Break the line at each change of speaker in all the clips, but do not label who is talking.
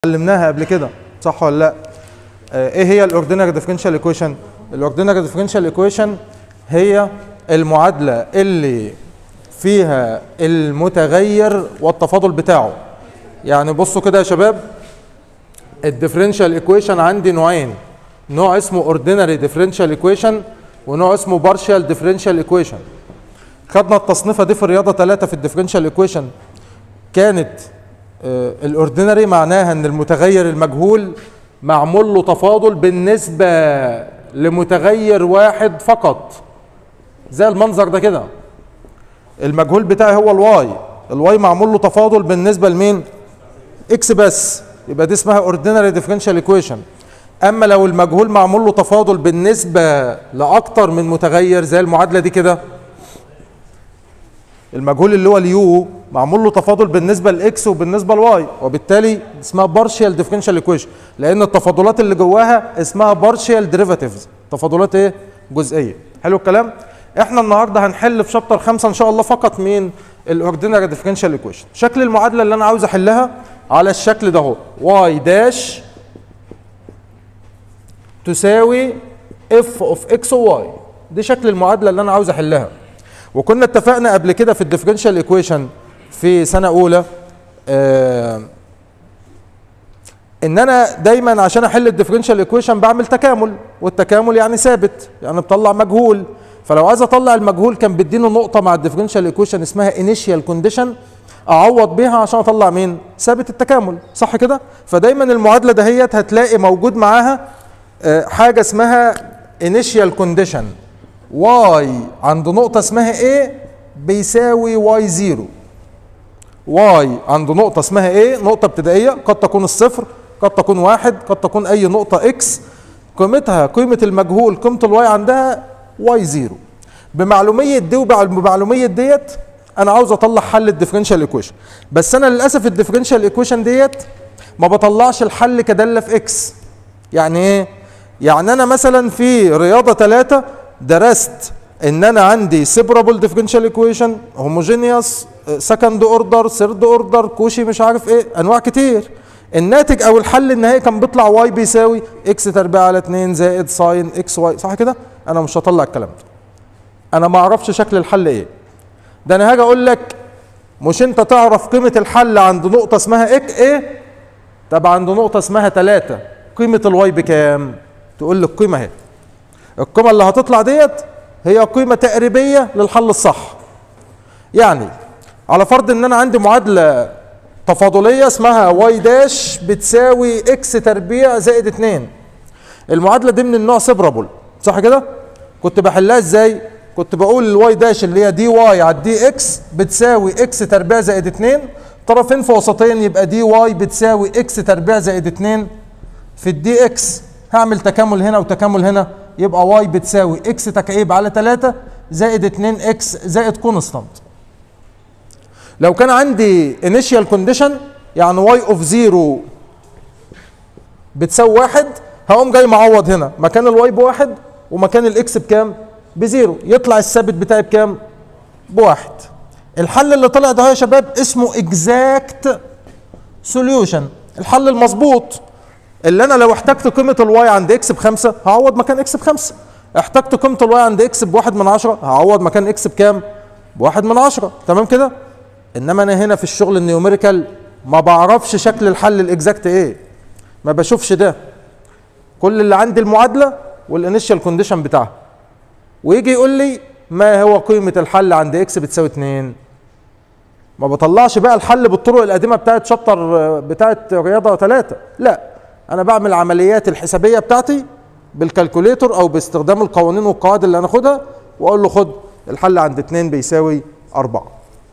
علمناها قبل كده صح ولا لا آه، ايه هي الاوردينري ديفرنشال ايكويشن الاوردينري ديفرنشال ايكويشن هي المعادله اللي فيها المتغير والتفاضل بتاعه يعني بصوا كده يا شباب الديفرنشال ايكويشن عندي نوعين نوع اسمه اوردينري ديفرنشال ايكويشن ونوع اسمه بارشال ديفرنشال ايكويشن خدنا التصنيفه دي في الرياضه 3 في الديفرنشال ايكويشن كانت الاوردينري معناها ان المتغير المجهول معمول له تفاضل بالنسبه لمتغير واحد فقط زي المنظر ده كده المجهول بتاعي هو الواي الواي معمول له تفاضل بالنسبه لمين اكس بس يبقى دي اسمها اوردينري ديفرنشال ايكويشن اما لو المجهول معمول له تفاضل بالنسبه لاكتر من متغير زي المعادله دي كده المجهول اللي هو اليو معمول له تفاضل بالنسبه لاكس وبالنسبه لواي وبالتالي اسمها بارشال ديفرنشال ايكويشن لان التفاضلات اللي جواها اسمها بارشال ديريفاتيفز تفاضلات ايه جزئيه حلو الكلام احنا النهارده هنحل في شابتر خمسة ان شاء الله فقط مين الاوردينري ديفرنشال ايكويشن شكل المعادله اللي انا عاوز احلها على الشكل ده اهو واي داش تساوي اف اوف اكس وواي دي شكل المعادله اللي انا عاوز احلها وكنا اتفقنا قبل كده في الديفرنشال ايكويشن في سنه اولى آه ان انا دايما عشان احل الديفرنشال ايكويشن بعمل تكامل والتكامل يعني ثابت يعني بطلع مجهول فلو عايز اطلع المجهول كان بيديني نقطه مع الديفرنشال ايكويشن اسمها انيشيال كونديشن اعوض بيها عشان اطلع مين ثابت التكامل صح كده فدايما المعادله دهيت هتلاقي موجود معاها آه حاجه اسمها انيشيال كونديشن واي عند نقطة اسمها ايه بيساوي واي زيرو واي عند نقطة اسمها ايه نقطة ابتدائية قد تكون الصفر قد تكون واحد قد تكون اي نقطة اكس قيمتها قيمة المجهول قيمة الواي عندها واي زيرو بمعلومية دي وبمعلومية ديت انا عاوز اطلع حل الديفرنشال ايكويشن بس انا للاسف الديفرنشال ايكويشن ديت ما بطلعش الحل كدالة في اكس يعني ايه يعني انا مثلا في رياضة ثلاثة درست ان انا عندي سيبرابل ديفرنشال ايكويشن هوموجينيوس سكند اوردر ثيرد اوردر كوشي مش عارف ايه انواع كتير الناتج او الحل النهائي كان بيطلع واي بيساوي اكس تربيع على 2 زائد ساين اكس واي صح كده انا مش هطلع الكلام ده انا ما اعرفش شكل الحل ايه ده انا هاجي اقول لك مش انت تعرف قيمه الحل عند نقطه اسمها اك ايه طب عند نقطه اسمها 3 قيمه الواي بكام تقول لي القيمه اهي القيمة اللي هتطلع ديت هي قيمة تقريبية للحل الصح يعني على فرض ان انا عندي معادلة تفاضلية اسمها واي داش بتساوي اكس تربيع زائد اتنين المعادلة دي من النوع سيبرابل صح كده كنت بحلها ازاي كنت بقول الواي داش اللي هي دي واي على دي اكس بتساوي اكس تربيع زائد اتنين طرفين في وسطين يبقى دي واي بتساوي اكس تربيع زائد اتنين في الدي اكس هعمل تكامل هنا وتكامل هنا يبقى واي بتساوي اكس تكعيب على 3 زائد 2 اكس زائد كونستانت لو كان عندي انيشيال كونديشن يعني واي اوف زيرو بتساوي واحد هقوم جاي معوض هنا مكان الواي بواحد ومكان الاكس بكام؟ بزيرو يطلع الثابت بتاعي بكام؟ بواحد الحل اللي طلع ده يا شباب اسمه اكزاكت سوليوشن الحل المظبوط اللي انا لو احتجت قيمه الواي عند اكس بخمسه هعوض مكان اكس بخمسه احتجت قيمه الواي عند اكس بواحد من عشرة هعوض مكان اكس بكام بواحد من عشرة تمام كده انما انا هنا في الشغل النيوميريكال ما بعرفش شكل الحل الاكزاكت ايه ما بشوفش ده كل اللي عندي المعادله والانيشال كونديشن بتاعها ويجي يقول لي ما هو قيمه الحل عند اكس بتساوي 2 ما بطلعش بقى الحل بالطرق القديمه بتاعت شابتر بتاعت رياضه ثلاثة لا انا بعمل عمليات الحسابيه بتاعتي بالكالكوليتور او باستخدام القوانين والقواعد اللي هناخدها واقول له خد الحل عند 2 بيساوي 4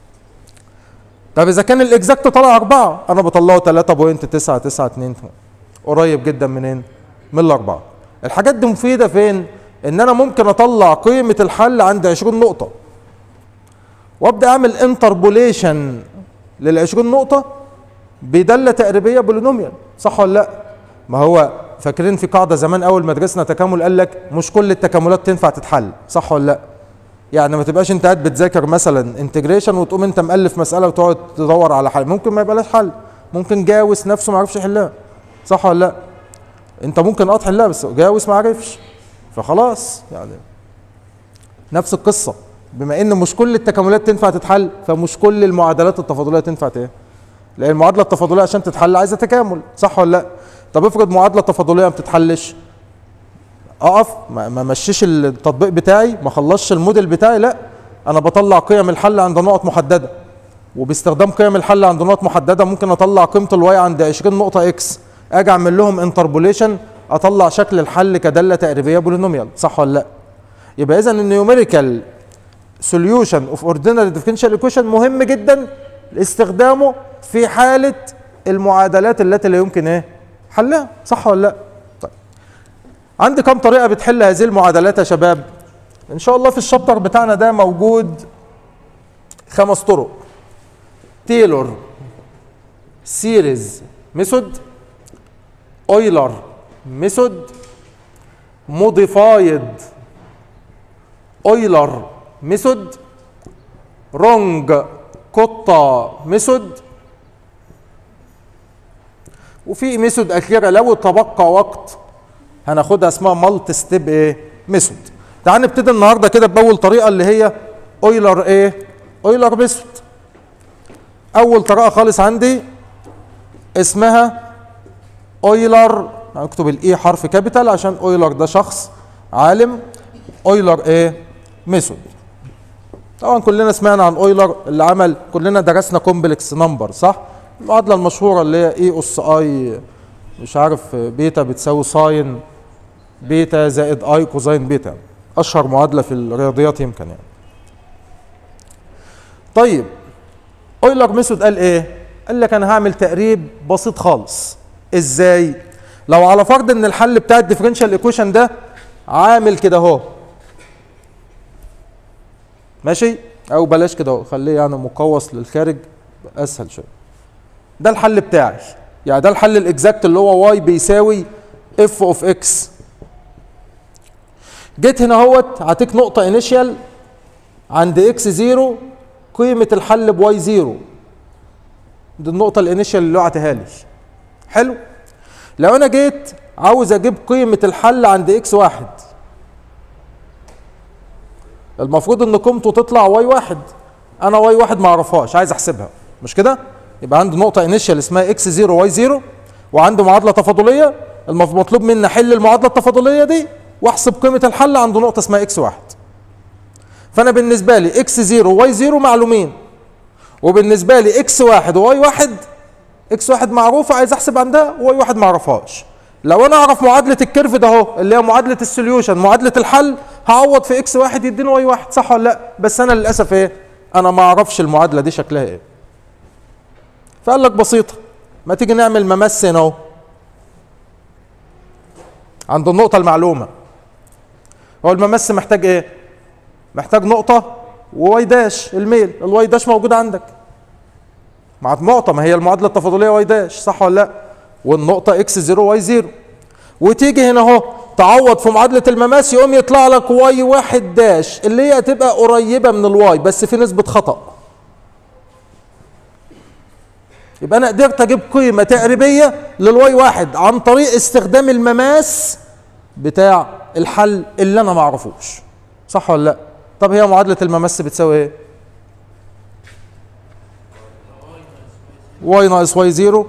طب اذا كان الاكزاكت طلع 4 انا بطلعه 3.992 قريب جدا منين من الاربعه الحاجات دي مفيده فين ان انا ممكن اطلع قيمه الحل عند 20 نقطه وابدا اعمل انتربوليشن لل 20 نقطه بداله تقريبيه بولينوميال صح ولا لا ما هو فاكرين في قاعده زمان اول ما درسنا تكامل قال لك مش كل التكاملات تنفع تتحل صح ولا لا يعني ما تبقاش انت قاعد بتذاكر مثلا انتجريشن وتقوم انت مؤلف مساله وتقعد تدور على حل ممكن ما يبقاش حل ممكن جاوس نفسه ما عرفش يحلها صح ولا لا انت ممكن اه تحلها بس جاوس ما عرفش فخلاص يعني نفس القصه بما ان مش كل التكاملات تنفع تتحل فمش كل المعادلات التفاضليه تنفع ايه لان المعادله التفاضليه عشان تتحل عايزه تكامل صح ولا لا طب افرض معادله تفاضليه ما بتتحلش اقف ما ما مشيش التطبيق بتاعي ما خلصش الموديل بتاعي لا انا بطلع قيم الحل عند نقط محدده وباستخدام قيم الحل عند نقط محدده ممكن اطلع قيمه الواي عند 20 نقطه اكس اجي اعمل لهم انتربوليشن اطلع شكل الحل كداله تقريبيه بولينوميال صح ولا لا يبقى اذا النيوميريكال سوليوشن اوف اوردينري ديفرنشال ايكويشن مهم جدا استخدامه في حاله المعادلات التي لا يمكن ايه حلها صح ولا لا طيب عندي كم طريقه بتحل هذه المعادلات يا شباب ان شاء الله في الشابتر بتاعنا ده موجود خمس طرق تيلور سيريز ميثود اويلر ميثود موديفايد اويلر ميثود رونج كوتا ميثود وفي ميثود اخيره لو تبقى وقت هناخدها اسمها مالتي ستيب ايه ميثود تعال نبتدي النهارده كده باول طريقه اللي هي اويلر ايه اويلر ميثود اول طريقه خالص عندي اسمها اويلر هنكتب الاي حرف كابيتال عشان اويلر ده شخص عالم اويلر ايه ميثود طبعا كلنا سمعنا عن اويلر اللي عمل كلنا درسنا كومبلكس نمبر صح المعادله المشهوره اللي هي اي اس اي مش عارف بيتا بتساوي ساين بيتا زائد اي كوزين بيتا اشهر معادله في الرياضيات يمكن يعني طيب اويلر ميثود قال ايه قال لك انا هعمل تقريب بسيط خالص ازاي لو على فرض ان الحل بتاع الديفرنشال ايكويشن ده عامل كده اهو ماشي او بلاش كده اهو خليه يعني مقوس للخارج اسهل شويه ده الحل بتاعي يعني ده الحل الاكزاكت اللي هو واي بيساوي اف اوف اكس جيت هنا اهوت هعطيك نقطه انيشال عند اكس زيرو قيمه الحل بواي زيرو دي النقطه الانيشال اللي وقعتها لي حلو لو انا جيت عاوز اجيب قيمه الحل عند اكس واحد المفروض ان قيمته تطلع واي واحد انا واي واحد ما اعرفهاش عايز احسبها مش كده يبقى عندي نقطه انيشال اسمها اكس 0 واي 0 وعندي معادله تفاضليه المطلوب مني احل المعادله التفاضليه دي واحسب قيمه الحل عند نقطه اسمها اكس واحد فانا بالنسبه لي اكس 0 واي 0 معلومين وبالنسبه لي اكس واحد وواي واحد اكس واحد معروفه عايز احسب عندها وواي واحد ما اعرفهاش لو انا اعرف معادله الكيرف ده اهو اللي هي معادله السوليوشن معادله الحل هعوض في اكس واحد يديني واي واحد صح ولا لا بس انا للاسف ايه انا ما اعرفش المعادله دي شكلها ايه فقال لك بسيطه ما تيجي نعمل ممس هنا اهو عند النقطه المعلومه هو الممس محتاج ايه محتاج نقطه وواي داش الميل الواي داش موجود عندك مع نقطه ما هي المعادله التفاضليه واي داش صح ولا لا والنقطه اكس 0 واي 0 وتيجي هنا اهو تعوض في معادله المماس يقوم يطلع لك واي واحد داش اللي هي هتبقى قريبه من الواي بس في نسبه خطا يبقى انا قدرت اجيب قيمه تقريبيه للواي واحد عن طريق استخدام المماس بتاع الحل اللي انا ما اعرفوش صح ولا لا طب هي معادله المماس بتساوي ايه واي ناقص واي زيرو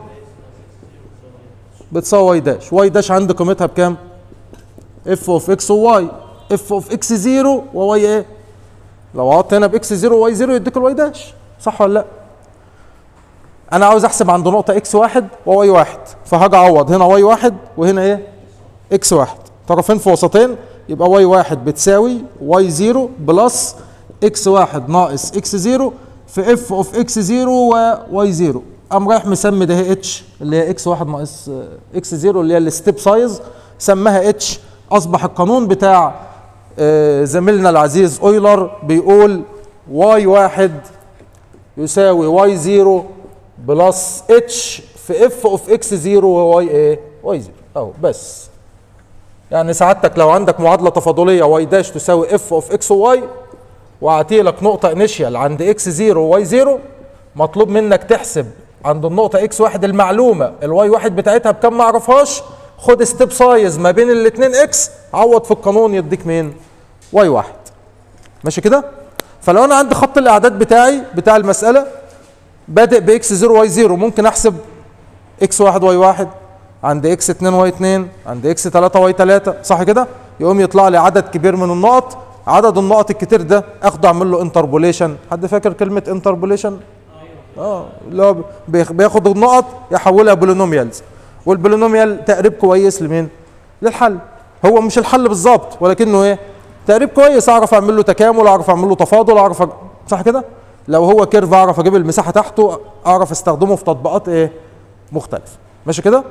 بتساوي واي داش واي داش عندي قيمتها بكام اف اوف اكس وواي اف اوف اكس زيرو وواي ايه لو قعدت هنا باكس زيرو وواي زيرو يديك الواي داش صح ولا لا انا عاوز احسب عند نقطه اكس واحد وواي واحد فهاجي اعوض هنا واي واحد وهنا ايه اكس واحد طرفين في وسطين يبقى واي واحد بتساوي واي زيرو بلس اكس واحد ناقص اكس زيرو في اف اوف اكس زيرو وواي زيرو قام رايح مسمي ده هي اتش اللي هي اكس واحد ناقص اكس زيرو اللي هي الستيب سايز سماها اتش اصبح القانون بتاع آه، زميلنا العزيز اويلر بيقول واي واحد يساوي واي زيرو بلس اتش في اف اوف اكس زيرو وواي ايه واي زيرو اهو بس يعني سعادتك لو عندك معادله تفاضليه واي داش تساوي اف اوف اكس وواي واعطي لك نقطه انيشيال عند اكس زيرو وواي زيرو مطلوب منك تحسب عند النقطة اكس واحد المعلومة الواي واحد بتاعتها بكام ما اعرفهاش خد ستيب سايز ما بين الاتنين اكس عوض في القانون يديك مين؟ واي واحد ماشي كده؟ فلو انا عندي خط الاعداد بتاعي بتاع المسألة بادئ باكس 0 واي 0 ممكن احسب اكس واحد واي واحد عند اكس 2 واي 2 عند اكس 3 واي 3 صح كده؟ يقوم يطلع لي عدد كبير من النقط عدد النقط الكتير ده اخده اعمل له انتربوليشن حد فاكر كلمة انتربوليشن؟ اه اللي هو بياخ- بياخد النقط يحولها بولينوميالز والبولينوميال تقريب كويس لمين؟ للحل هو مش الحل بالظبط ولكنه ايه؟ تقريب كويس اعرف اعمل له تكامل اعرف اعمل له تفاضل اعرف أ... صح كده؟ لو هو كيرف اعرف اجيب المساحه تحته اعرف استخدمه في تطبيقات ايه؟ مختلفه ماشي كده؟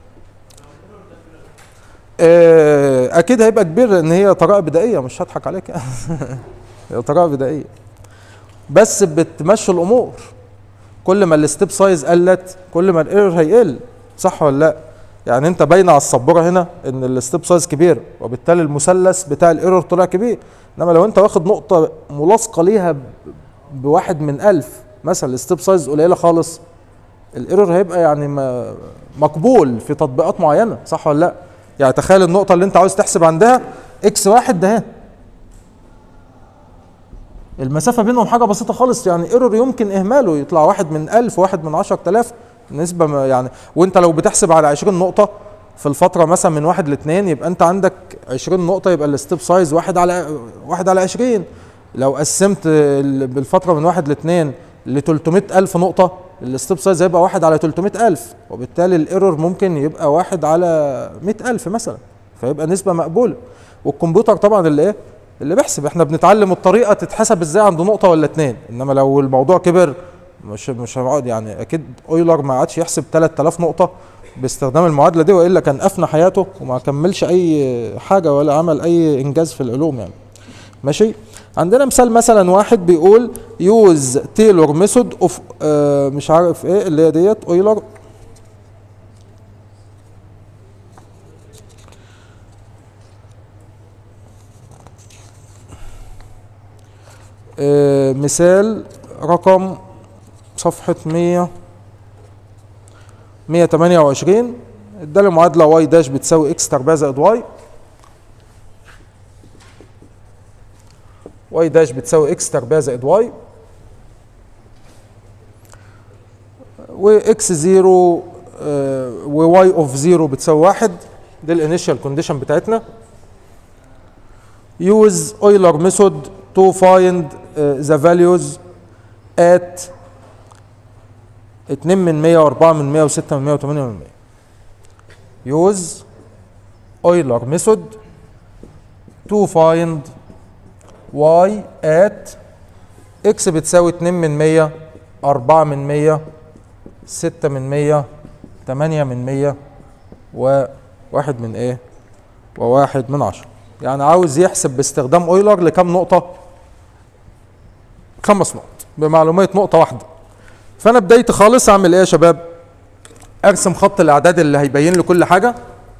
آه، اكيد هيبقى كبير لان هي طريقه بدائيه مش هضحك عليك يعني. هي طريقه بدائيه بس بتمشي الامور كل ما الستيب سايز قلت كل ما الايرور هيقل صح ولا لا يعني انت باين على السبوره هنا ان الستيب سايز كبير وبالتالي المثلث بتاع الايرور طلع كبير انما لو انت واخد نقطه ملاصقه ليها ب- بواحد من ألف مثلا الستيب سايز قليله خالص الايرور هيبقى يعني ما- مقبول في تطبيقات معينه صح ولا لا يعني تخيل النقطه اللي انت عاوز تحسب عندها اكس واحد ده اهي المسافة بينهم حاجة بسيطة خالص يعني ايرور يمكن اهماله يطلع واحد من ألف واحد من عشرة آلاف نسبة ما يعني وانت لو بتحسب على 20 نقطة في الفترة مثلا من واحد لاثنين يبقى انت عندك 20 نقطة يبقى الستيب سايز واحد على واحد على 20 لو قسمت ال- بالفترة من واحد لاثنين ل 300 ألف نقطة الستيب سايز هيبقى واحد على 300 ألف وبالتالي الايرور ممكن يبقى واحد على 100 ألف مثلا فيبقى نسبة مقبولة والكمبيوتر طبعا اللي ايه اللي بيحسب احنا بنتعلم الطريقه تتحسب ازاي عند نقطه ولا اتنين انما لو الموضوع كبر مش مش هنقعد يعني اكيد اويلر ما عادش يحسب 3000 نقطه باستخدام المعادله دي والا كان افنى حياته وما كملش اي حاجه ولا عمل اي انجاز في العلوم يعني ماشي عندنا مثال مثلا واحد بيقول يوز تيلور ميثود اوف مش عارف ايه اللي هي ديت اويلر آه، مثال رقم صفحة 100 128 ادالي معادلة واي داش بتساوي اكس تربيع زائد واي واي داش بتساوي اكس تربيع زائد واي واكس زيرو وواي اوف زيرو بتساوي واحد دي الانيشال كونديشن بتاعتنا use Euler method to find uh, the values at 2 من 100 و4 من 100 و6 من 100 و8 من 100 use Euler method to find y at x بتساوي 2 من 100 4 من 100 6 من 100 8 من 100 وواحد من ايه وواحد من عشرة يعني عاوز يحسب باستخدام اويلر لكم نقطة خمس نقط بمعلومية نقطة واحدة فأنا بدايتي خالص أعمل إيه يا شباب؟ أرسم خط الأعداد اللي هيبين لي كل حاجة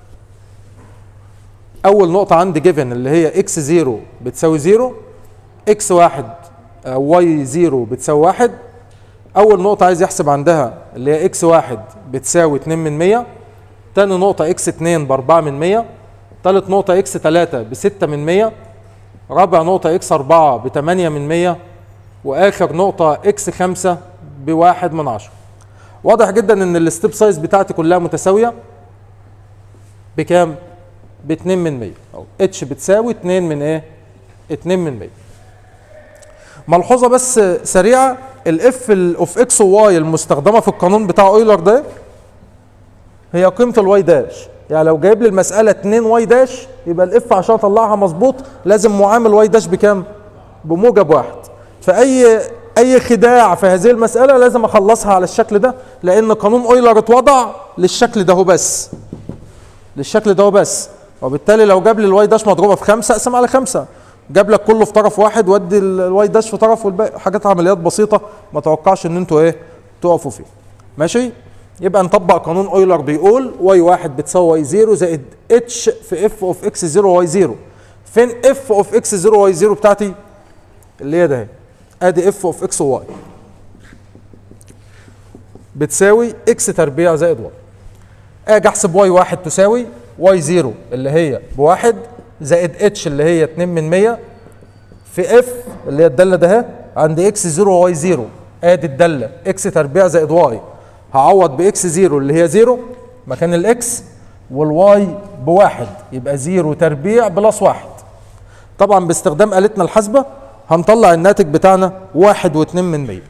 أول نقطة عندي جيفن اللي هي إكس زيرو بتساوي زيرو إكس واحد واي زيرو بتساوي واحد أول نقطة عايز يحسب عندها اللي هي إكس واحد بتساوي اتنين من مية تاني نقطة إكس اتنين بأربعة من مية تالت نقطة إكس تلاتة بستة من مية رابع نقطة إكس أربعة بتمانية من مية وآخر نقطة إكس خمسة بواحد من عشرة واضح جدا إن الستيب سايز بتاعتي كلها متساوية بكام؟ باتنين من مية أو اتش بتساوي اتنين من إيه؟ اتنين من مية ملحوظة بس سريعة الاف اوف اكس وواي المستخدمة في القانون بتاع اويلر ده هي قيمة الواي داش يعني لو جايب لي المسألة 2 واي داش يبقى الاف عشان اطلعها مظبوط لازم معامل واي داش بكام؟ بموجب واحد فأي أي خداع في هذه المسألة لازم أخلصها على الشكل ده لأن قانون أويلر اتوضع للشكل ده هو بس للشكل ده هو بس وبالتالي لو جاب لي الواي داش مضروبة في خمسة أقسم على خمسة جاب لك كله في طرف واحد ودي الواي داش في طرف والباقي حاجات عمليات بسيطة ما توقعش إن أنتوا إيه تقفوا فيه ماشي؟ يبقى نطبق قانون اويلر بيقول واي واحد بتساوي واي زيرو زائد اتش في اف اوف اكس زيرو واي زيرو فين اف اوف اكس زيرو واي زيرو بتاعتي اللي هي ده اهي ادي اف اوف اكس وواي بتساوي اكس تربيع زائد واي اجي احسب واي واحد تساوي واي زيرو اللي هي بواحد زائد اتش اللي هي 2 من 100 في اف اللي هي الداله ده اهي عند اكس زيرو وواي زيرو ادي الداله اكس تربيع زائد واي هعوض باكس زيرو اللي هي زيرو مكان الاكس والواي بواحد يبقى زيرو تربيع بلس واحد طبعا باستخدام آلتنا الحاسبة هنطلع الناتج بتاعنا واحد واتنين من مية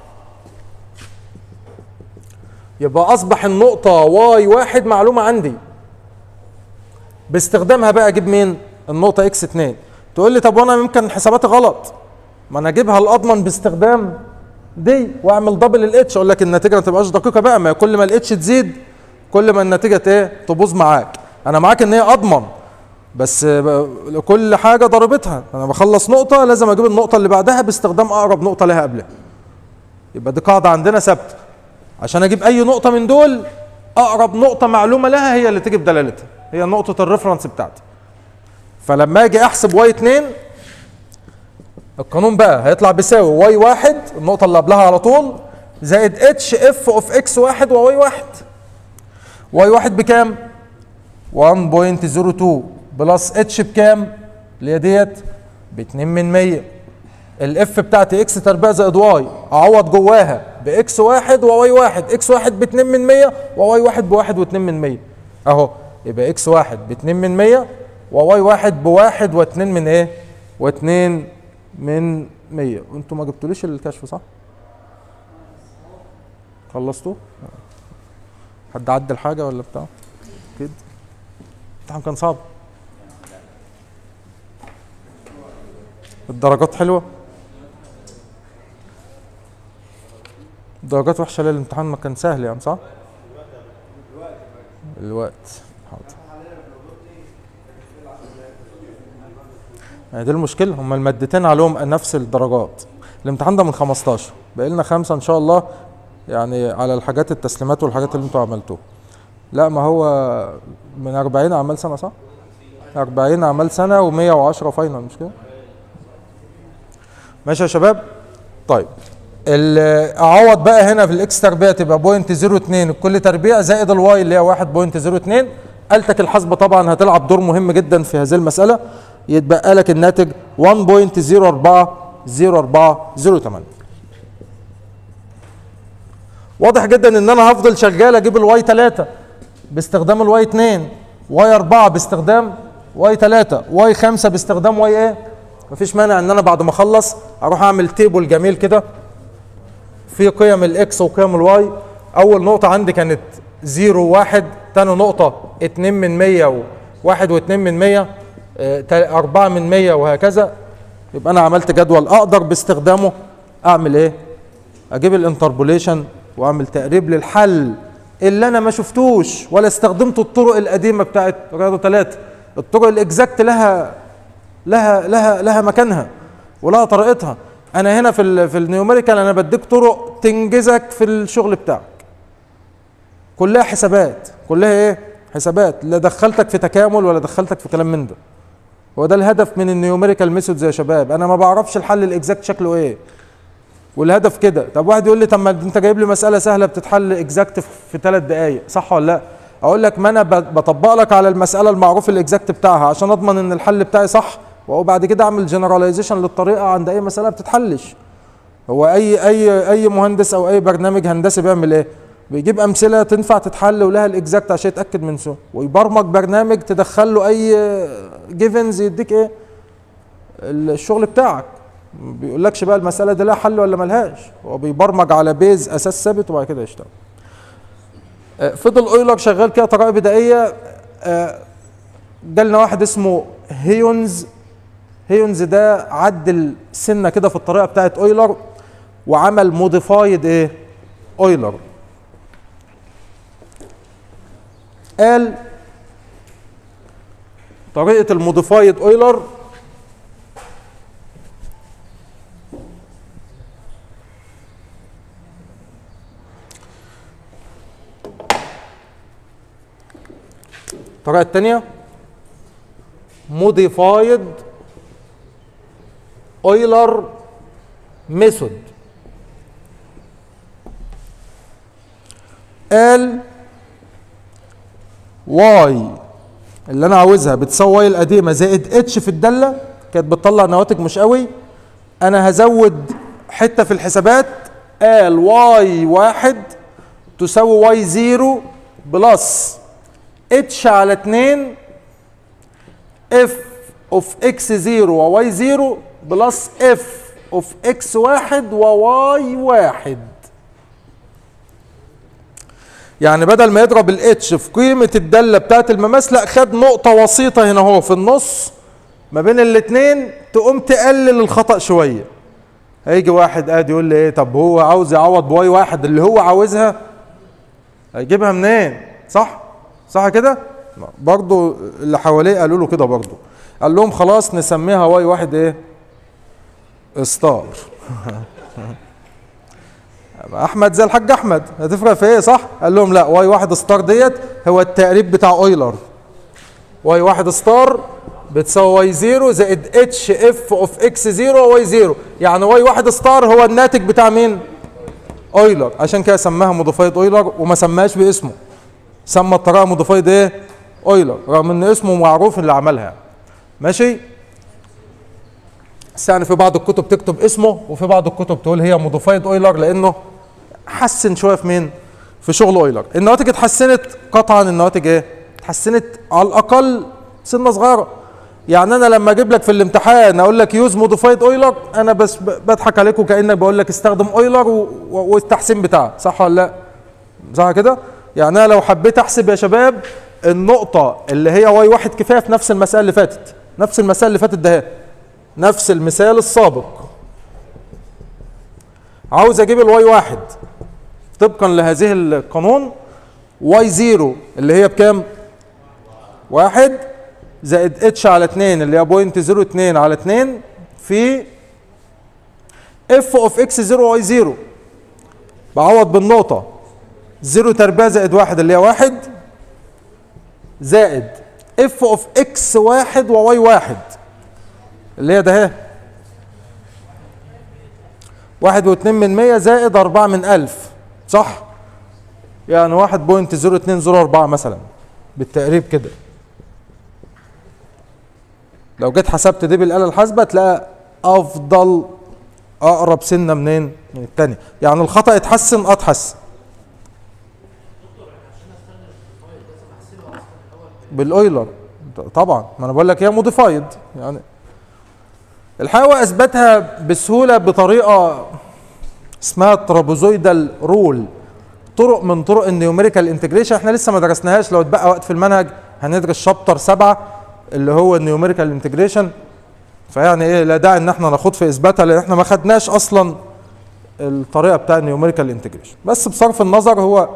يبقى أصبح النقطة واي واحد معلومة عندي باستخدامها بقى أجيب مين؟ النقطة اكس اتنين تقول لي طب وأنا يمكن حساباتي غلط ما أنا أجيبها الأضمن باستخدام دي وأعمل دبل الاتش أقول لك النتيجة ما تبقاش دقيقة بقى ما كل ما الاتش تزيد كل ما النتيجة ايه؟ تبوظ معاك أنا معاك إن هي أضمن بس ب- كل حاجة ضربتها أنا بخلص نقطة لازم أجيب النقطة اللي بعدها باستخدام أقرب نقطة لها قبلها يبقى دي قاعدة عندنا ثابتة عشان أجيب أي نقطة من دول أقرب نقطة معلومة لها هي اللي تيجي بدلالتها هي نقطة الريفرنس بتاعتي فلما أجي أحسب واي 2 القانون بقى هيطلع بيساوي واي واحد النقطة اللي قبلها على طول زائد اتش اف اوف اكس واحد وواي واحد واي واحد بكام؟ 1.02 بلس اتش بكام؟ اللي هي ديت ب 2 من 100 الاف بتاعتي اكس تربيع زائد واي اعوض جواها باكس واحد وواي واحد اكس واحد ب 2 من 100 وواي واحد بواحد و2 من 100 اهو يبقى اكس واحد ب 2 من 100 وواي واحد بواحد و2 من ايه؟ و2 من 100 انتوا ما جبتوليش الكشف صح؟ خلصتوا؟ حد عدل حاجه ولا بتاع؟ كده الامتحان كان صعب الدرجات حلوه الدرجات وحشه ليه الامتحان ما كان سهل يعني صح الوقت حاضر ما هي دي المشكله هما المادتين عليهم نفس الدرجات الامتحان ده من 15 بقى لنا خمسه ان شاء الله يعني على الحاجات التسليمات والحاجات اللي انتوا عملتوها لا ما هو من 40 اعمال سنه صح 40 اعمال سنه و110 فاينل مش كده ماشي يا شباب طيب ال- اعوض بقى هنا في الاكس تربيع تبقى بوينت 02 الكل تربيع زائد الواي اللي هي 1.02 آلتك الحاسبة طبعا هتلعب دور مهم جدا في هذه المسألة يتبقى لك الناتج 1.040408 واضح جدا ان انا هفضل شغال اجيب الواي 3 باستخدام الواي 2 واي 4 باستخدام واي 3 واي 5 باستخدام واي ايه مفيش مانع ان انا بعد ما اخلص اروح اعمل تيبل جميل كده في قيم الاكس وقيم الواي اول نقطة عندي كانت 0 1 تاني نقطة 2 من 100 و1 و2 من 100 4 من 100 وهكذا يبقى انا عملت جدول اقدر باستخدامه اعمل ايه اجيب الانتربوليشن واعمل تقريب للحل اللي انا ما شفتوش ولا استخدمت الطرق القديمه بتاعت رياضه ثلاثه الطرق الاكزاكت لها لها لها لها مكانها ولها طريقتها انا هنا في ال في النيوميريكال انا بديك طرق تنجزك في الشغل بتاعك كلها حسابات كلها ايه حسابات لا دخلتك في تكامل ولا دخلتك في كلام من ده هو ده الهدف من النيوميريكال ميثودز يا شباب انا ما بعرفش الحل الاكزاكت شكله ايه والهدف كده طب واحد يقول لي طب ما انت جايب لي مساله سهله بتتحل اكزاكت في ثلاث دقائق صح ولا لا اقول لك ما انا ب- بطبق لك على المساله المعروف الاكزاكت بتاعها عشان اضمن ان الحل بتاعي صح وبعد كده اعمل جنراليزيشن للطريقه عند اي مساله بتتحلش هو اي اي اي مهندس او اي برنامج هندسي بيعمل ايه بيجيب امثله تنفع تتحل ولها الاكزاكت عشان يتاكد من سوء ويبرمج برنامج تدخل له اي جيفنز يديك ايه الشغل بتاعك ما بيقولكش بقى المساله دي لها حل ولا ملهاش هو بيبرمج على بيز اساس ثابت وبعد كده يشتغل آه، فضل اويلر شغال كده طريقه بدائيه آه، جالنا واحد اسمه هيونز هيونز ده عدل سنه كده في الطريقه بتاعت اويلر وعمل موديفايد ايه اويلر قال طريقه الموديفايد اويلر الطريقه الثانيه modified Euler method قال واي اللي انا عاوزها بتساوي واي القديمه زائد اتش في الداله كانت بتطلع نواتج مش قوي انا هزود حته في الحسابات قال واي واحد تساوي واي زيرو بلس اتش على 2 اف اوف اكس زيرو وواي زيرو بلس اف اوف اكس واحد وواي واحد يعني بدل ما يضرب الاتش في قيمة الدالة بتاعت المماس لا خد نقطة وسيطة هنا هو في النص ما بين الاتنين تقوم تقلل الخطأ شوية هيجي واحد قاعد يقول لي ايه طب هو عاوز يعوض بواي واحد اللي هو عاوزها هيجيبها منين صح صح كده برضو اللي حواليه قالوا له كده برضو قال لهم خلاص نسميها واي واحد ايه ستار احمد زي الحاج احمد هتفرق في ايه صح قال لهم لا واي واحد ستار ديت هو التقريب بتاع اويلر واي واحد ستار بتساوي واي زيرو زائد اتش اف اوف اكس زيرو واي زيرو يعني واي واحد ستار هو الناتج بتاع مين اويلر عشان كده سماها موديفايد اويلر وما سماهاش باسمه سمى الطريقه موديفايد ايه اويلر رغم ان اسمه معروف اللي عملها يعني. ماشي بس يعني في بعض الكتب تكتب اسمه وفي بعض الكتب تقول هي موديفايد اويلر لانه حسن شويه في مين في شغل اويلر النواتج اتحسنت قطعا النواتج ايه اتحسنت على الاقل سنه صغيره يعني انا لما اجيب لك في الامتحان اقول لك يوز موديفايد اويلر انا بس بضحك عليكم كانك بقول لك استخدم اويلر والتحسين بتاعه صح ولا لا صح كده يعني انا لو حبيت احسب يا شباب النقطه اللي هي واي واحد كفايه في نفس المساله اللي فاتت نفس المساله اللي فاتت ده نفس المثال السابق عاوز اجيب الواي واحد طبقا لهذه القانون واي زيرو اللي هي بكام واحد زائد اتش على 2 اللي هي بوينت 0 2 على 2 في اف اوف اكس 0 واي 0 بعوض بالنقطة 0 تربيع زائد واحد اللي هي واحد زائد اف اوف اكس واحد وواي واحد اللي هي ده اهي واحد واتنين من مية زائد أربعة من ألف صح؟ يعني واحد بوينت زيرو اتنين زيرو أربعة مثلا بالتقريب كده لو جيت حسبت دي بالآلة الحاسبة تلاقي أفضل أقرب سنة منين؟ من التانية يعني الخطأ اتحسن أه اتحسن بالاويلر طبعا ما انا بقول لك هي موديفايد يعني الحقيقه اثبتها بسهوله بطريقه اسمها الترابوزويدال رول طرق من طرق النيوميريكال انتجريشن احنا لسه ما درسناهاش لو اتبقى وقت في المنهج هندرس شابتر سبعة اللي هو النيوميريكال انتجريشن فيعني ايه لا داعي ان احنا ناخد في اثباتها لان احنا ما خدناش اصلا الطريقه بتاع النيوميريكال انتجريشن بس بصرف النظر هو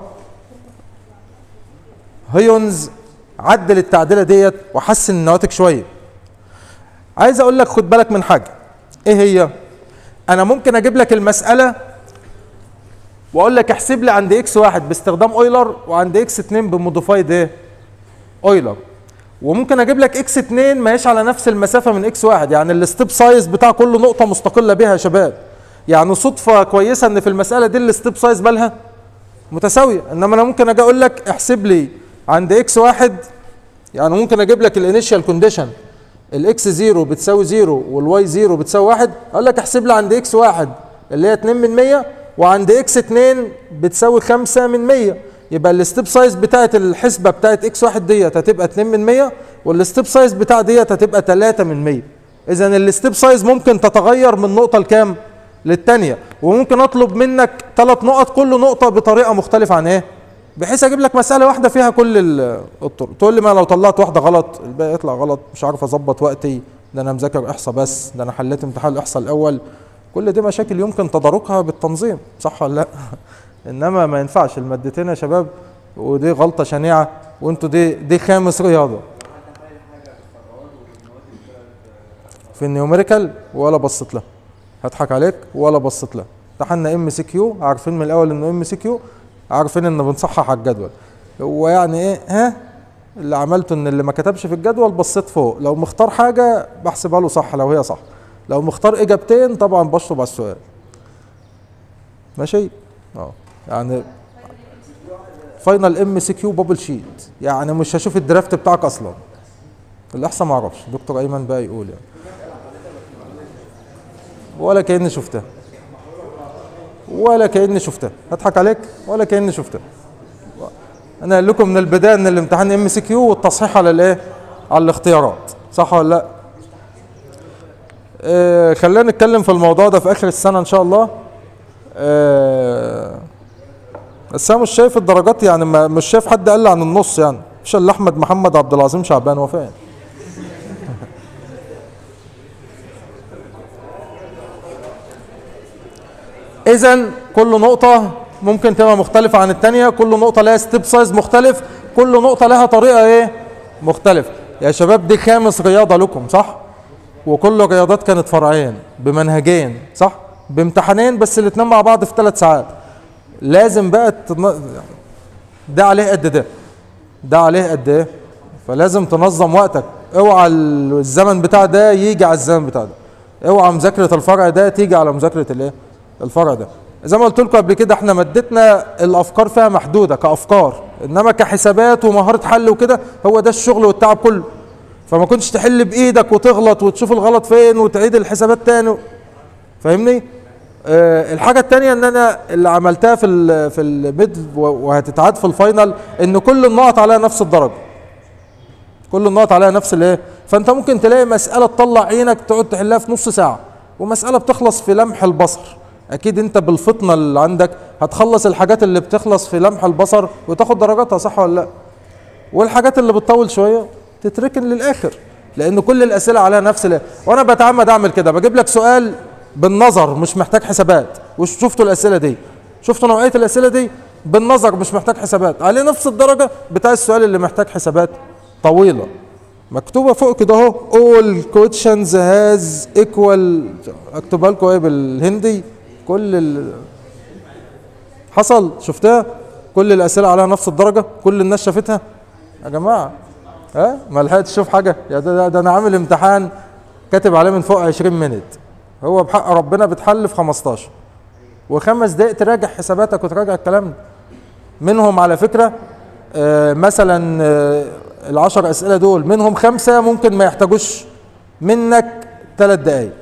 هيونز عدل التعديله ديت وحسن النواتج شويه عايز اقول لك خد بالك من حاجه ايه هي انا ممكن اجيب لك المساله واقول لك احسب لي عند اكس واحد باستخدام اويلر وعند اكس اتنين بموديفايد ايه اويلر وممكن اجيب لك اكس اتنين ما هيش على نفس المسافه من اكس واحد يعني الستيب سايز بتاع كل نقطه مستقله بيها يا شباب يعني صدفه كويسه ان في المساله دي الستيب سايز بالها متساويه انما انا ممكن اجي اقول لك احسب لي عند اكس واحد يعني ممكن اجيب لك الانيشال كونديشن الاكس زيرو بتساوي زيرو والواي زيرو بتساوي واحد اقول لك احسب لي عند اكس واحد اللي هي 2 من 100 وعند اكس 2 بتساوي 5 من 100 يبقى الستيب سايز بتاعت الحسبه بتاعت اكس واحد ديت هتبقى 2 من 100 والستيب سايز بتاع ديت هتبقى 3 من 100 اذا الستيب سايز ممكن تتغير من نقطه لكام للثانيه وممكن اطلب منك ثلاث نقط كل نقطه بطريقه مختلفه عن ايه بحيث اجيب لك مساله واحده فيها كل الطرق تقول لي ما لو طلعت واحده غلط الباقي يطلع غلط مش عارف اظبط وقتي ده انا مذاكر احصاء بس ده انا حليت امتحان الاحصاء الاول كل دي مشاكل يمكن تداركها بالتنظيم صح ولا لا انما ما ينفعش المادتين يا شباب ودي غلطه شنيعه وانتوا دي دي خامس رياضه في النيوميريكال ولا بصيت لها هضحك عليك ولا بصيت لها امتحنا ام سي كيو عارفين من الاول انه ام سي كيو عارفين ان بنصحح على الجدول هو يعني ايه ها اللي عملته ان اللي ما كتبش في الجدول بصيت فوق لو مختار حاجه بحسبها له صح لو هي صح لو مختار اجابتين طبعا بشطب على السؤال ماشي اه يعني فاينل ام سي كيو بابل شيت يعني مش هشوف الدرافت بتاعك اصلا الاحسن ما اعرفش دكتور ايمن بقى يقول يعني ولا كاني شفتها ولا كاني شفتها اضحك عليك ولا كاني شفتها انا قايل لكم من البدايه ان الامتحان ام سي كيو والتصحيح على الايه على الاختيارات صح ولا لا آه خلينا نتكلم في الموضوع ده في اخر السنه ان شاء الله آه بس انا مش شايف الدرجات يعني ما مش شايف حد قال عن النص يعني مش الا احمد محمد عبد العظيم شعبان وفاء اذا كل نقطه ممكن تبقى مختلفه عن الثانيه كل نقطه لها ستيب سايز مختلف كل نقطه لها طريقه ايه مختلفه يا شباب دي خامس رياضه لكم صح وكل الرياضات كانت فرعين بمنهجين صح بامتحانين بس الاثنين مع بعض في ثلاث ساعات لازم بقى تن... ده عليه قد ده ده عليه قد ايه فلازم تنظم وقتك اوعى الزمن بتاع ده يجي على الزمن بتاع ده اوعى مذاكره الفرع ده تيجي على مذاكره الايه الفرع ده زي ما قلت لكم قبل كده احنا مادتنا الافكار فيها محدوده كافكار انما كحسابات ومهاره حل وكده هو ده الشغل والتعب كله فما كنتش تحل بايدك وتغلط وتشوف الغلط فين وتعيد الحسابات تاني فاهمني أه الحاجة التانية ان انا اللي عملتها في ال في الميد وهتتعاد في الفاينل ان كل النقط عليها نفس الدرجة كل النقط عليها نفس الايه فانت ممكن تلاقي مسألة تطلع عينك تقعد تحلها في نص ساعة ومسألة بتخلص في لمح البصر اكيد انت بالفطنة اللي عندك هتخلص الحاجات اللي بتخلص في لمح البصر وتاخد درجاتها صح ولا لا والحاجات اللي بتطول شوية تتركن للاخر لان كل الاسئله عليها نفس الايه وانا بتعمد اعمل كده بجيب لك سؤال بالنظر مش محتاج حسابات وشفتوا الاسئله دي شفتوا نوعيه الاسئله دي بالنظر مش محتاج حسابات عليه نفس الدرجه بتاع السؤال اللي محتاج حسابات طويله مكتوبه فوق كده اهو all questions has equal اكتبها لكم ايه بالهندي كل ال... حصل شفتها كل الاسئله عليها نفس الدرجه كل الناس شافتها يا جماعه ها ما لحقتش تشوف حاجه يا ده, ده, ده انا عامل امتحان كاتب عليه من فوق 20 مينت هو بحق ربنا بتحل في 15 وخمس دقائق تراجع حساباتك وتراجع الكلام ده منهم على فكره آه مثلا آه العشر اسئله دول منهم خمسه ممكن ما يحتاجوش منك ثلاث دقائق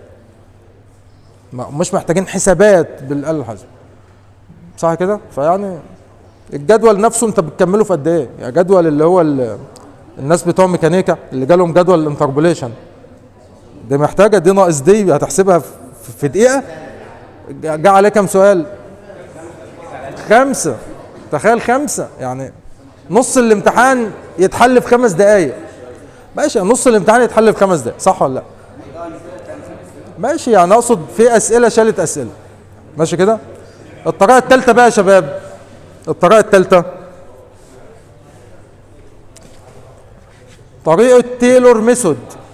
مش محتاجين حسابات بالاله الحاسبه صح كده فيعني الجدول نفسه انت بتكمله في قد ايه يعني جدول اللي هو اللي الناس بتوع ميكانيكا اللي جالهم جدول الانتربوليشن دي محتاجه دي ناقص دي هتحسبها في دقيقه جه عليه كام سؤال خمسه تخيل خمسه يعني نص الامتحان يتحل في خمس دقائق ماشي نص الامتحان يتحل في خمس دقائق صح ولا لا ماشي يعني اقصد في اسئله شالت اسئله ماشي كده الطريقه الثالثه بقى يا شباب الطريقه الثالثه طريقه تايلور ميثود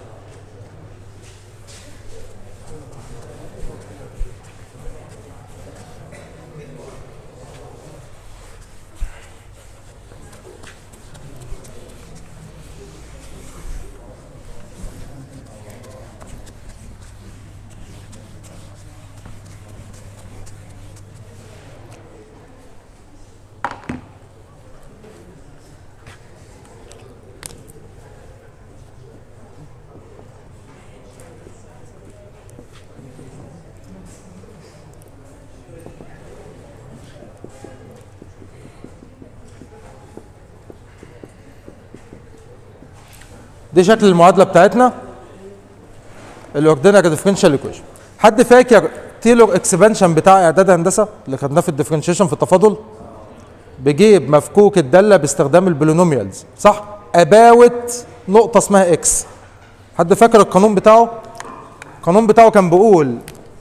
دي شكل المعادله بتاعتنا اللي واخدينها كديفرنشال ايكويشن حد فاكر تيلور اكسبانشن بتاع اعداد هندسه اللي خدناه في الديفرنشيشن في التفاضل بجيب مفكوك الداله باستخدام البولينوميالز صح اباوت نقطه اسمها اكس حد فاكر القانون بتاعه القانون بتاعه كان بيقول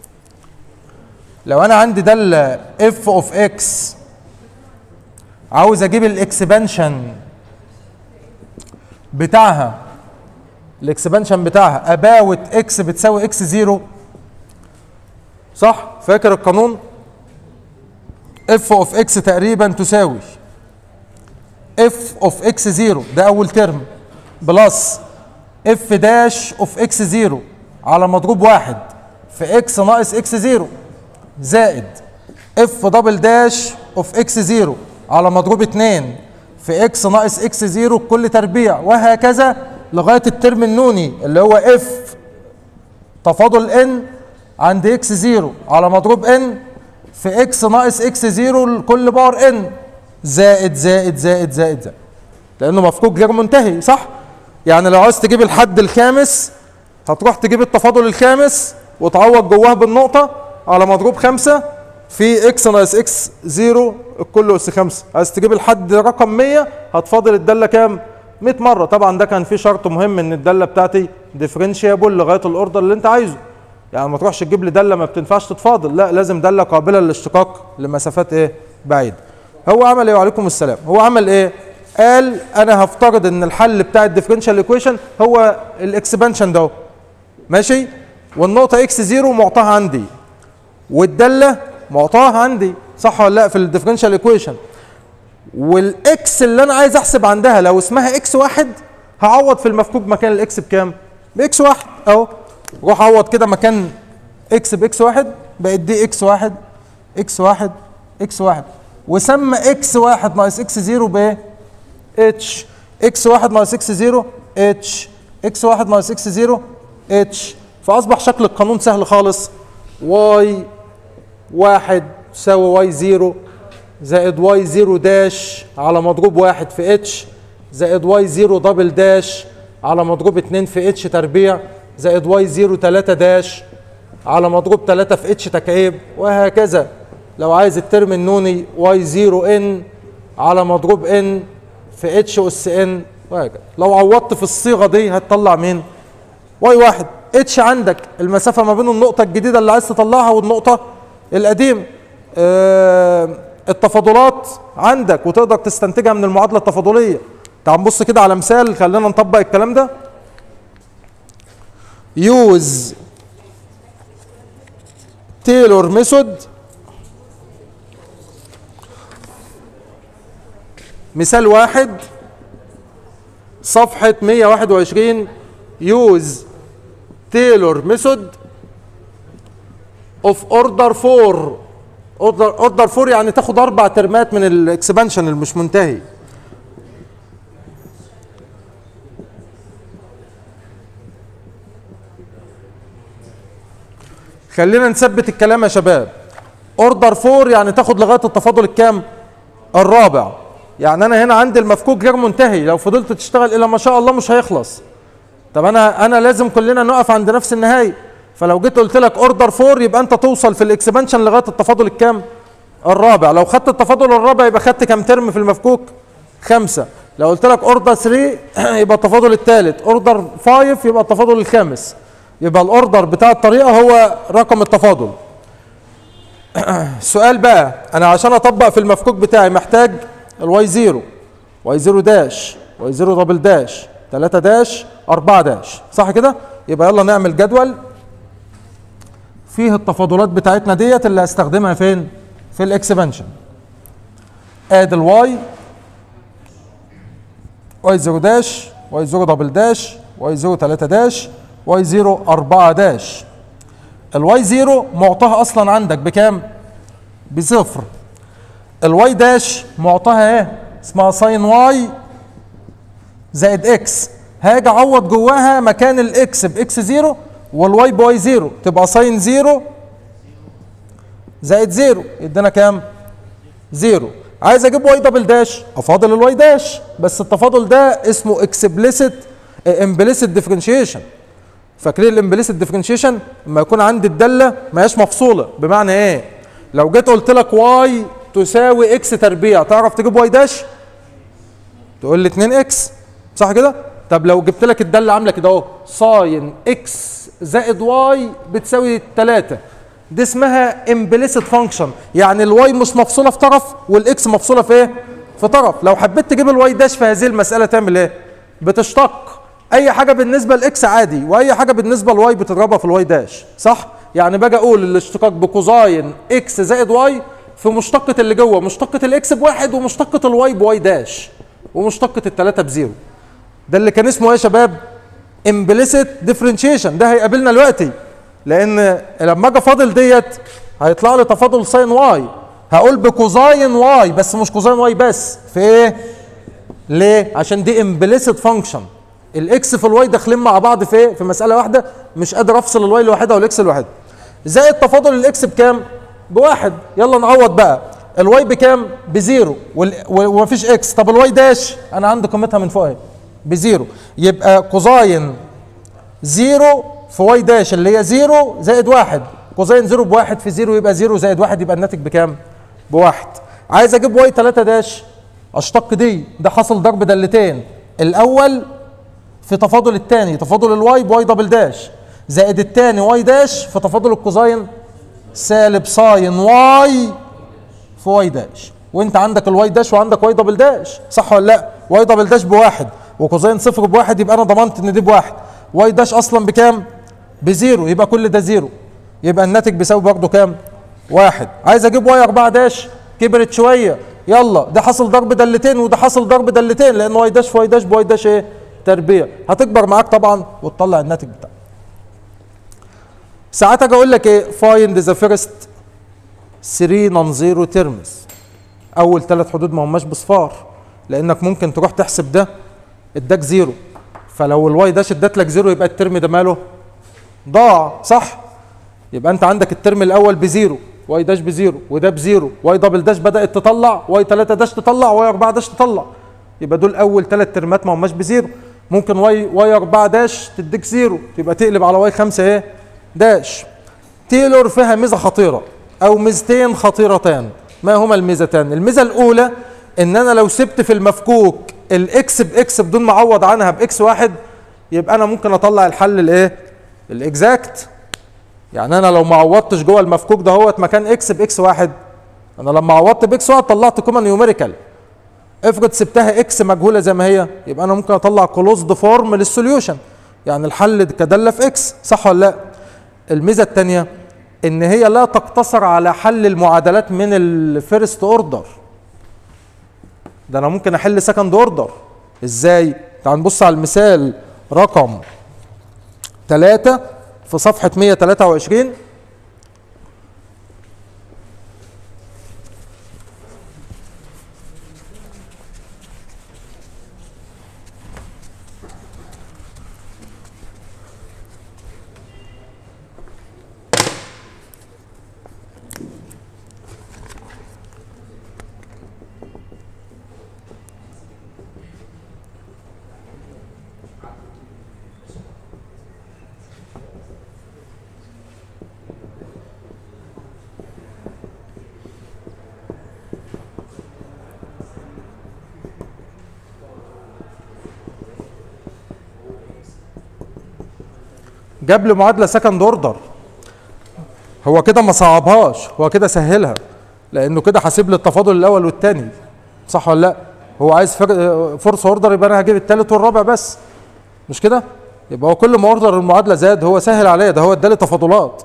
لو انا عندي داله اف اوف اكس عاوز اجيب الاكسبانشن بتاعها الاكسبانشن بتاعها اباوت اكس بتساوي اكس زيرو صح فاكر القانون اف اوف اكس تقريبا تساوي اف اوف اكس زيرو ده اول ترم بلس اف داش اوف اكس زيرو على مضروب واحد في اكس ناقص اكس زيرو زائد اف دبل داش اوف اكس زيرو على مضروب 2 في اكس ناقص اكس 0 كل تربيع وهكذا لغايه الترم النوني اللي هو اف تفاضل ان عند اكس 0 على مضروب ان في اكس ناقص اكس 0 لكل باور ان زائد زائد زائد زائد زائد لانه مفكوك غير منتهي صح؟ يعني لو عايز تجيب الحد الخامس هتروح تجيب التفاضل الخامس وتعوض جواه بالنقطه على مضروب خمسة في اكس ناقص اكس 0 الكل اس 5 عايز تجيب الحد رقم 100 هتفاضل الداله كام 100 مره طبعا ده كان في شرط مهم ان الداله بتاعتي ديفرنشيبل لغايه الاوردر اللي انت عايزه يعني ما تروحش تجيب لي داله ما بتنفعش تتفاضل لا لازم داله قابله للاشتقاق لمسافات ايه بعيده هو عمل ايه وعليكم السلام هو عمل ايه قال انا هفترض ان الحل بتاع الديفرنشال ايكويشن هو الاكسبانشن ده ماشي والنقطه اكس 0 معطاها عندي والداله معطاها عندي صح ولا لا في الديفرنشال ايكويشن والاكس اللي انا عايز احسب عندها لو اسمها اكس واحد هعوض في المفكوك مكان الاكس بكام؟ باكس واحد اهو روح اعوض كده مكان اكس باكس واحد بقت دي اكس واحد اكس واحد اكس واحد وسمى اكس واحد ناقص اكس زيرو بايه؟ اتش اكس واحد ناقص اكس زيرو اتش اكس واحد ناقص اكس زيرو اتش فاصبح شكل القانون سهل خالص واي واحد تساوي واي زيرو زائد واي زيرو داش على مضروب واحد في اتش زائد واي زيرو دبل داش على مضروب اتنين في اتش تربيع زائد واي زيرو تلاتة داش على مضروب تلاتة في اتش تكعيب وهكذا لو عايز الترم النوني واي زيرو ان على مضروب ان في اتش اس ان وهكذا لو عوضت في الصيغه دي هتطلع مين؟ واي واحد اتش عندك المسافه ما بين النقطه الجديده اللي عايز تطلعها والنقطه القديمه آه التفاضلات عندك وتقدر تستنتجها من المعادله التفاضليه تعال نبص كده على مثال خلينا نطبق الكلام ده يوز تايلور ميثود مثال واحد صفحة 121 يوز تايلور ميثود اوف اوردر 4 اوردر اوردر 4 يعني تاخد اربع ترمات من الاكسبانشن اللي مش منتهي خلينا نثبت الكلام يا شباب اوردر 4 يعني تاخد لغايه التفاضل الكام الرابع يعني انا هنا عندي المفكوك غير منتهي لو فضلت تشتغل الى ما شاء الله مش هيخلص طب انا انا لازم كلنا نقف عند نفس النهايه فلو جيت قلت لك اوردر 4 يبقى انت توصل في الاكسبانشن لغايه التفاضل الكام الرابع لو خدت التفاضل الرابع يبقى خدت كام ترم في المفكوك خمسة لو قلت لك اوردر 3 يبقى التفاضل الثالث اوردر 5 يبقى التفاضل الخامس يبقى الاوردر بتاع الطريقه هو رقم التفاضل السؤال بقى انا عشان اطبق في المفكوك بتاعي محتاج الواي 0 واي 0 داش واي 0 دبل داش 3 داش 4 داش صح كده يبقى يلا نعمل جدول فيه التفاضلات بتاعتنا ديت اللي هستخدمها فين في الاكسبانشن ادي الواي واي 0 داش واي 0 دبل داش واي 0 3 داش واي 0 4 داش الواي 0 معطاها اصلا عندك بكام بصفر الواي داش معطاها ايه اسمها ساين واي زائد اكس هاجي اعوض جواها مكان الاكس باكس 0 والواي بواي 0 تبقى ساين 0 زائد 0 يدينا كام 0 عايز اجيب واي دبل داش افاضل الواي داش بس التفاضل ده اسمه اكسبليسيت امبليسيت ديفرنشيشن فاكرين الامبليسيت ديفرنشيشن لما يكون عندي الداله ما هياش مفصوله بمعنى ايه لو جيت قلت لك واي تساوي اكس تربيع تعرف تجيب واي داش تقول لي 2 اكس صح كده طب لو جبت لك الداله عامله كده اهو ساين اكس زائد واي بتساوي 3 دي اسمها امبليسيت فانكشن يعني الواي مش مفصوله في طرف والاكس مفصوله في ايه في طرف لو حبيت تجيب الواي داش في هذه المساله تعمل ايه بتشتق اي حاجه بالنسبه لاكس عادي واي حاجه بالنسبه لواي بتضربها في الواي داش صح يعني باجي اقول الاشتقاق بكوزاين اكس زائد واي في مشتقة اللي جوه مشتقة الاكس بواحد ومشتقة الواي بواي داش ومشتقة التلاتة بزيرو ده اللي كان اسمه ايه يا شباب امبليسيت ديفرنشيشن ده هيقابلنا دلوقتي لان لما اجي فاضل ديت هيطلع لي تفاضل ساين واي هقول بكوزاين واي بس مش كوزاين واي بس في ايه ليه عشان دي امبليسيت فانكشن الاكس في الواي داخلين مع بعض في ايه في مساله واحده مش قادر افصل الواي لوحدها والاكس لوحدها زائد تفاضل الاكس بكام بواحد يلا نعوض بقى الواي بكام بزيرو وال- و- ومفيش اكس طب الواي داش انا عندي قيمتها من فوق اهي بزيرو يبقى كوزاين زيرو في واي داش اللي هي زيرو زائد واحد كوزين زيرو بواحد في زيرو يبقى زيرو زائد واحد يبقى الناتج بكام؟ بواحد عايز اجيب واي 3 داش اشتق دي ده حصل ضرب دالتين الاول في تفاضل الثاني تفاضل الواي بواي دبل داش زائد الثاني واي داش في تفاضل الكوزاين سالب ساين واي في واي داش وانت عندك الواي داش وعندك واي دبل داش صح ولا لا واي دبل داش بواحد وكوزين صفر بواحد يبقى انا ضمنت ان دي بواحد واي داش اصلا بكام بزيرو يبقى كل ده زيرو يبقى الناتج بيساوي برضه كام واحد عايز اجيب واي 4 داش كبرت شويه يلا ده حصل ضرب دلتين وده حصل ضرب دلتين لان واي داش في واي داش بواي داش ايه تربيع هتكبر معاك طبعا وتطلع الناتج بتاعك ساعات اجي اقول لك ايه فايند ذا فيرست 3 نون زيرو تيرمز اول ثلاث حدود ما هماش بصفار لانك ممكن تروح تحسب ده اداك زيرو فلو الواي داش ادات لك زيرو يبقى الترم ده ماله ضاع صح يبقى انت عندك الترم الاول بزيرو واي داش بزيرو وده بزيرو واي دبل داش بدات تطلع واي 3 داش تطلع واي 4 داش تطلع يبقى دول اول ثلاث ترمات ما هماش بزيرو ممكن واي واي 4 داش تديك زيرو يبقى تقلب على واي 5 ايه داش تيلور فيها ميزه خطيره او ميزتين خطيرتان ما هما الميزتان الميزه الاولى ان انا لو سبت في المفكوك الاكس باكس بدون ما اعوض عنها باكس واحد يبقى انا ممكن اطلع الحل الايه الاكزاكت يعني انا لو ما عوضتش جوه المفكوك ده هوت مكان اكس باكس واحد انا لما عوضت باكس واحد طلعت قيمه نيوميريكال افرض سبتها اكس مجهوله زي ما هي يبقى انا ممكن اطلع كلوزد فورم للسوليوشن يعني الحل كداله في اكس صح ولا لا الميزه الثانيه ان هي لا تقتصر على حل المعادلات من الفيرست اوردر ده انا ممكن احل سكند اوردر ازاي تعال نبص على المثال رقم 3 في صفحه 123 جاب لي معادله سكند اوردر هو كده ما صعبهاش هو كده سهلها لانه كده حاسب لي التفاضل الاول والثاني صح ولا لا هو عايز فورس اوردر يبقى انا هجيب الثالث والرابع بس مش كده يبقى هو كل ما اوردر المعادله زاد هو سهل عليا ده هو ادالي تفاضلات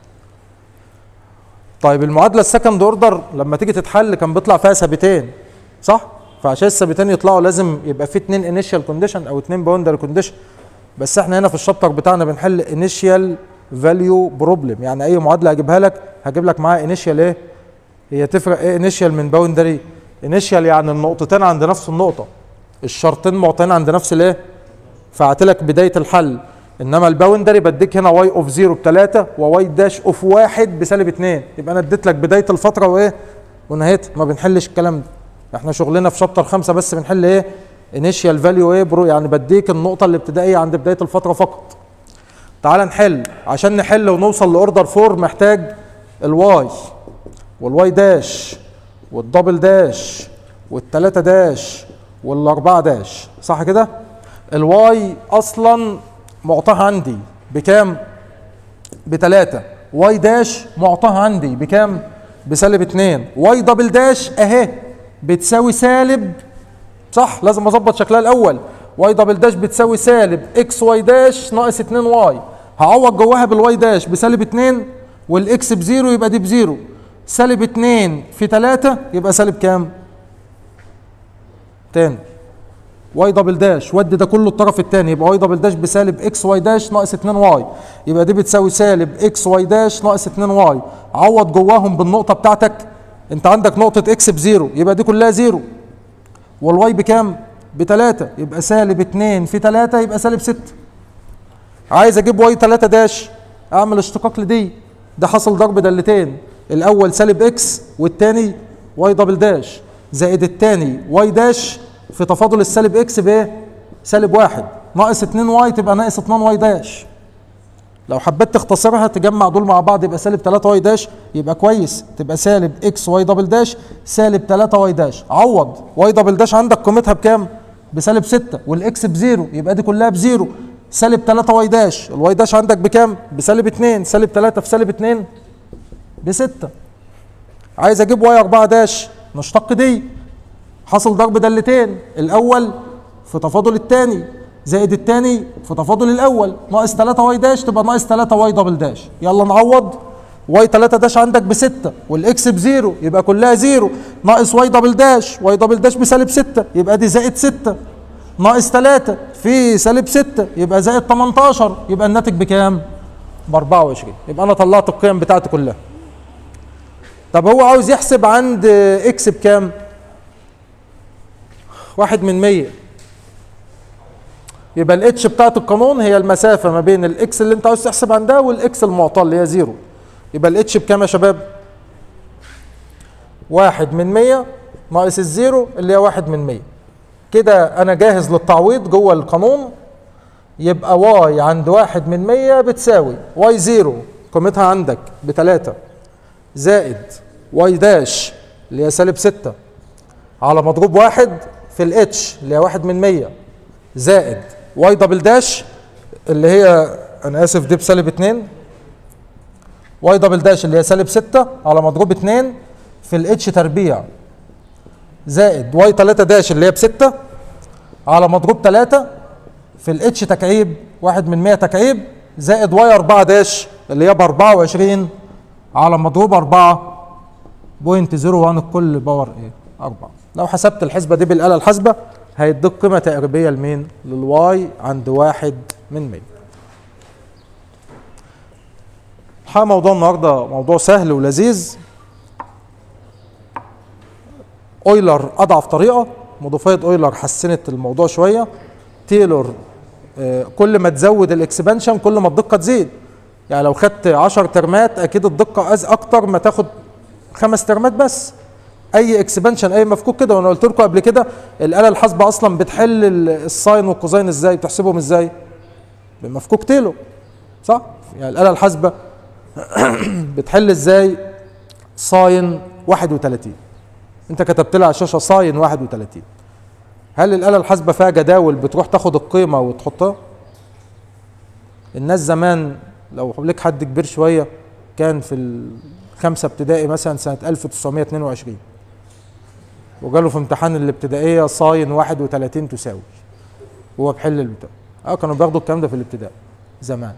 طيب المعادله السكند اوردر لما تيجي تتحل كان بيطلع فيها ثابتين صح فعشان الثابتين يطلعوا لازم يبقى في اتنين انيشال كونديشن او اتنين باوندري كونديشن بس احنا هنا في الشابتر بتاعنا بنحل انيشال فاليو بروبلم يعني اي معادله هجيبها لك هجيب لك معاها انيشال ايه هي تفرق ايه انيشال من باوندري انيشال يعني النقطتين عند نفس النقطه الشرطين معطيين عند نفس الايه فاعتلك بدايه الحل انما الباوندري بديك هنا واي اوف زيرو بثلاثه وواي داش اوف واحد بسالب اثنين يبقى انا اديت لك بدايه الفتره وايه ونهايتها ما بنحلش الكلام ده احنا شغلنا في شابتر خمسه بس بنحل ايه انيشال فاليو ايه برو يعني بديك النقطه الابتدائيه عند بدايه الفتره فقط تعال نحل عشان نحل ونوصل لاوردر 4 محتاج الواي والواي داش والدبل داش والتلاتة داش والاربعة داش صح كده الواي اصلا معطاها عندي بكام بتلاتة واي داش معطاها عندي بكام بسالب اتنين واي دبل داش اهي بتساوي سالب صح لازم اظبط شكلها الاول واي دبل داش بتساوي سالب اكس واي داش ناقص 2 واي هعوض جواها بالواي داش بسالب 2 والاكس بزيرو يبقى دي بزيرو سالب 2 في 3 يبقى سالب كام؟ تاني واي دبل داش ودي ده كله الطرف الثاني يبقى واي دبل داش بسالب اكس واي داش ناقص 2 واي يبقى دي بتساوي سالب اكس واي داش ناقص 2 واي عوض جواهم بالنقطه بتاعتك انت عندك نقطة اكس بزيرو يبقى دي كلها زيرو والواي بكام؟ بتلاتة يبقى سالب اتنين في تلاتة يبقى سالب ستة عايز اجيب واي تلاتة داش اعمل اشتقاق لدي ده حصل ضرب دالتين الاول سالب اكس والتاني واي دبل داش زائد التاني واي داش في تفاضل السالب اكس بايه؟ سالب واحد ناقص 2 واي تبقى ناقص 2 واي داش لو حبيت تختصرها تجمع دول مع بعض يبقى سالب 3 واي داش يبقى كويس تبقى سالب اكس واي دبل داش سالب 3 واي داش عوض واي دبل داش عندك قيمتها بكام؟ بسالب 6 والاكس بزيرو يبقى دي كلها بزيرو سالب 3 واي داش الواي داش عندك بكام؟ بسالب 2 سالب 3 في سالب 2 ب 6 عايز اجيب واي 4 داش نشتق دي حصل ضرب دالتين الاول في تفاضل الثاني زائد الثاني في تفاضل الاول ناقص 3 واي داش تبقى ناقص 3 واي دبل داش يلا نعوض واي 3 داش عندك بستة والاكس بزيرو يبقى كلها زيرو ناقص واي دبل داش واي دبل داش بسالب 6 يبقى دي زائد 6 ناقص 3 في سالب 6 يبقى زائد 18 يبقى الناتج بكام؟ ب 24 يبقى انا طلعت القيم بتاعتي كلها طب هو عاوز يحسب عند اكس بكام؟ واحد من مية يبقى الاتش بتاعت القانون هي المسافة ما بين الاكس اللي انت عاوز تحسب عندها والاكس المعطى اللي هي زيرو يبقى الاتش بكام يا شباب؟ واحد من مية ناقص الزيرو اللي هي واحد من مية كده انا جاهز للتعويض جوه القانون يبقى واي عند واحد من مية بتساوي واي زيرو قيمتها عندك بتلاتة زائد واي داش اللي هي سالب ستة على مضروب واحد في الاتش اللي هي واحد من مية زائد واي دبل داش اللي هي انا اسف دي بسالب اتنين واي دبل داش اللي هي سالب ستة على مضروب اتنين في الاتش تربيع زائد واي تلاتة داش اللي هي بستة على مضروب تلاتة في الاتش تكعيب واحد من مية تكعيب زائد واي أربعة داش اللي هي بأربعة وعشرين على مضروب أربعة بوينت زيرو وان الكل باور ايه أربعة لو حسبت الحسبة دي بالآلة الحاسبة هيديك قيمة تقريبية لمين؟ للواي عند واحد من مية الحقيقة موضوع النهاردة موضوع سهل ولذيذ اويلر اضعف طريقه مضيفيه اويلر حسنت الموضوع شويه تيلور آه، كل ما تزود الاكسبانشن كل ما الدقه تزيد يعني لو خدت 10 ترمات اكيد الدقه از اكتر ما تاخد خمس ترمات بس اي اكسبانشن اي مفكوك كده وانا قلت لكم قبل كده الاله الحاسبه اصلا بتحل ال- الساين والكوزين ازاي بتحسبهم ازاي بمفكوك تيلو صح يعني الاله الحاسبه بتحل ازاي ساين 31 انت كتبت لها على الشاشه ساين 31 هل الاله الحاسبه فيها جداول بتروح تاخد القيمه وتحطها الناس زمان لو لك حد كبير شويه كان في الخمسه ابتدائي مثلا سنه 1922 وجاله في امتحان الابتدائيه ساين 31 تساوي وهو بحل البتاع اه كانوا بياخدوا الكلام ده في الابتدائي زمان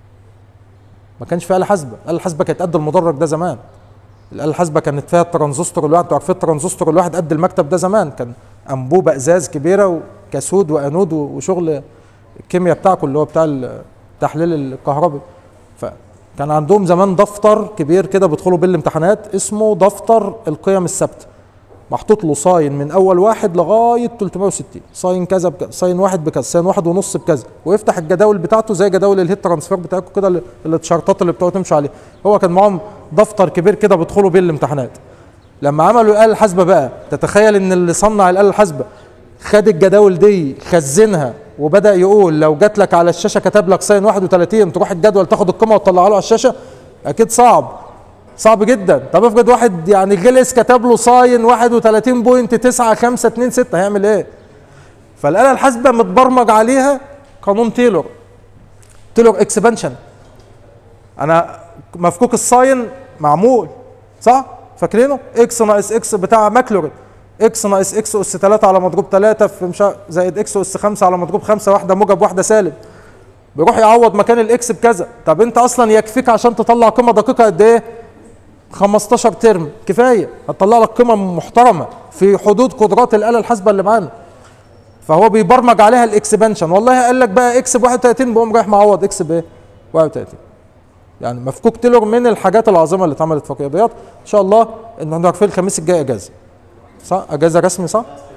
ما كانش في آلة حاسبة، الآلة الحاسبة كانت قد المدرج ده زمان. الآلة الحاسبة كانت فيها الترانزستور الواحد، انتوا عارفين الترانزستور الواحد قد المكتب ده زمان، كان أنبوبة إزاز كبيرة وكاسود وأنود وشغل الكيمياء بتاعكم اللي هو بتاع التحليل الكهربي. فكان عندهم زمان دفتر كبير كده بيدخلوا بيه الامتحانات اسمه دفتر القيم الثابتة. محطوط له ساين من اول واحد لغايه 360 ساين كذا بكذا ساين واحد بكذا ساين واحد ونص بكذا ويفتح الجداول بتاعته زي جداول الهيت ترانسفير بتاعتكم كده اللي- التشارتات اللي بتقعدوا تمشوا عليها هو كان معاهم دفتر كبير كده بيدخلوا بيه الامتحانات لما عملوا الاله الحاسبه بقى تتخيل ان اللي صنع الاله الحاسبه خد الجداول دي خزنها وبدا يقول لو جات لك على الشاشه كتب لك ساين 31 تروح الجدول تاخد القيمه وتطلعها له على الشاشه اكيد صعب صعب جدا طب افرض واحد يعني غلس كتب له ساين 31.9526 هيعمل ايه فالاله الحاسبه متبرمج عليها قانون تايلور تايلور اكسبانشن انا مفكوك الساين معمول صح فاكرينه اكس ناقص اكس بتاع ماكلورين اكس ناقص اكس اس 3 على مضروب 3 في مش عارف- زائد اكس اس 5 على مضروب 5 واحده موجب واحده سالب بيروح يعوض مكان الاكس بكذا طب انت اصلا يكفيك عشان تطلع قيمه دقيقه قد ايه 15 ترم كفايه هتطلع لك قيمه محترمه في حدود قدرات الاله الحاسبه اللي معانا فهو بيبرمج عليها الاكسبانشن والله قال لك بقى اكس ب 31 بقوم رايح معوض اكس بايه 31 يعني مفكوك تيلور من الحاجات العظيمه اللي اتعملت في الرياضيات ان شاء الله ان احنا عارفين الخميس الجاي اجازه صح اجازه رسمي صح